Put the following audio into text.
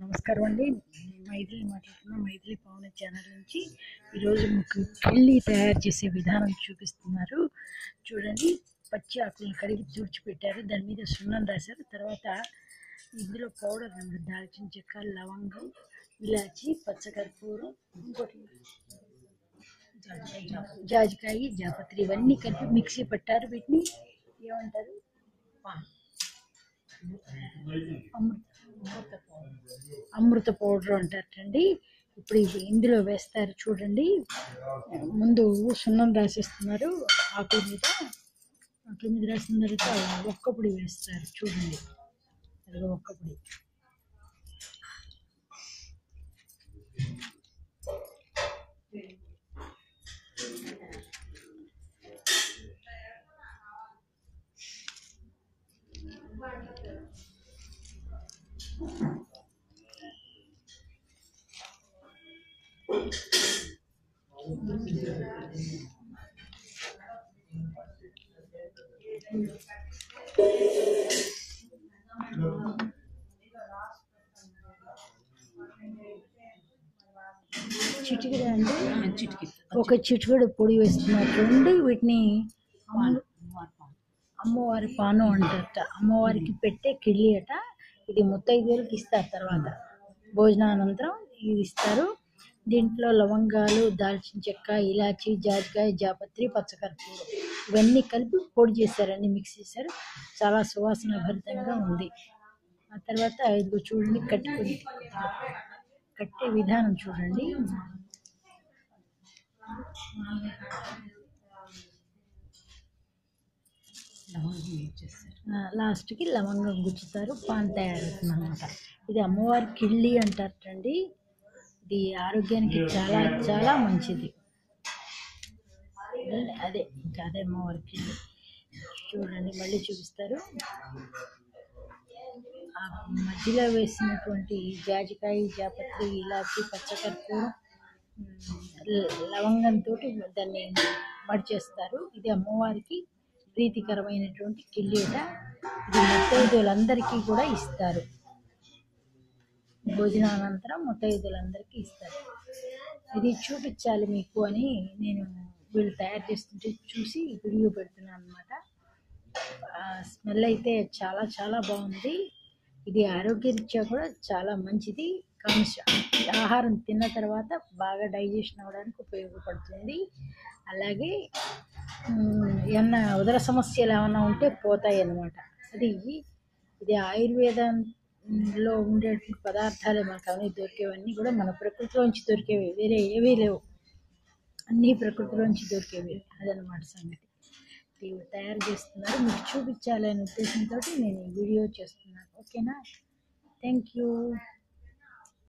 నమస్కారం అండి నేను మైథిలి మాట్లాడుతున్నా మైథిలి పవన్ ఛానల్ నుంచి ఈరోజు మీకు కిళ్ళి తయారు చేసే విధానం చూపిస్తున్నారు చూడండి పచ్చి ఆకులను కడిగి తుడిచిపెట్టారు దాని మీద సున్నం రాశారు తర్వాత ఇందులో పౌడర్ ఉంది దాల్చిన చెక్క లవంగం ఇలాచి పచ్చకర్పూరం ఇంకోటి జాజికాయ జాపత్రి ఇవన్నీ కలిపి మిక్సీ పట్టారు వీటిని ఏమంటారు అమృత అమృత పౌడర్ అంటారండి ఇప్పుడు ఇది ఇందులో వేస్తారు చూడండి ముందు సున్నం రాసేస్తున్నారు ఆకుల మీద ఆకుల మీద రాసిన తర్వాత ఒక్కపొడి వేస్తారు చూడండి అదిగో ఒక్కపొడి చిటికెడ అండి ఒక చిటికెడు పొడి వేస్తున్నారు చూడండి వీటిని అమ్మ- అమ్మవారి పాను అంటారట అమ్మవారికి పెట్టే కిళ్ళి అట ఇది ముత్తైదువులకు ఇస్తారు తర్వాత భోజనానంతరం ఇది ఇస్తారు దీంట్లో లవంగాలు దాల్చిన చెక్క ఇలాచి జాజికాయ జాపత్రి పచ్చకర్పూరం ఇవన్నీ కలిపి పొడి చేశారండి మిక్స్ చేశారు చాలా సువాసన భరితంగా ఉంది ఆ తర్వాత ఇదిగో చూడండి కట్టుకుని కట్టే విధానం చూడండి ఆ, లాస్ట్కి లవంగం గుచ్చుతారు పాన్ తయారవుతుంది అనమాట ఇది అమ్మవారి కిళ్ళి అంటారటండి ఇది ఆరోగ్యానికి చాలా చాలా మంచిది అదే ఇంకా అదే అమ్మవారి కిళ్ళి చూడండి మళ్ళీ చూపిస్తారు ఆ మధ్యలో వేసినటువంటి జాజికాయ జాపత్రి ఇలాచి పచ్చకర్పూరం ఉమ్, ల- లవంగంతో దాన్ని మడిచేస్తారు ఇది అమ్మవారికి ప్రీతికరమైనటువంటి కిల్లీట ఇది ముత్తైదులందరికీ కూడా ఇస్తారు భోజనానంతరం ముత్తైదులందరికీ ఇస్తారు ఇది చూపించాలి మీకు అని నేను వీళ్ళు తయారు చేస్తుంటే చూసి వీడియో పెడుతున్నాను అనమాట స్మెల్ అయితే చాలా చాలా బాగుంది ఇది ఆరోగ్యరీత్యా కూడా చాలా మంచిది కానీ ఈ ఆహారం తిన్న తర్వాత బాగా డైజెషన్ అవ్వడానికి ఉపయోగపడుతుంది అలాగే ఉమ్, ఏమన్నా ఉదర సమస్యలు ఏమైనా ఉంటే పోతాయి అన్నమాట అది ఇది ఆయుర్వేదంలో ఉండేటువంటి పదార్థాలే మనకు అవన్నీ దొరికేవన్నీ కూడా మన ప్రకృతిలోంచి దొరికేవి వేరే ఏవీ లేవు అన్నీ ప్రకృతిలోంచి దొరికేవి అదనమాట సంగతి ఇవి తయారు చేస్తున్నారు మీకు చూపించాలనే ఉద్దేశంతో నేను ఈ వీడియో చేస్తున్నాను ఓకేనా థ్యాంక్ యూ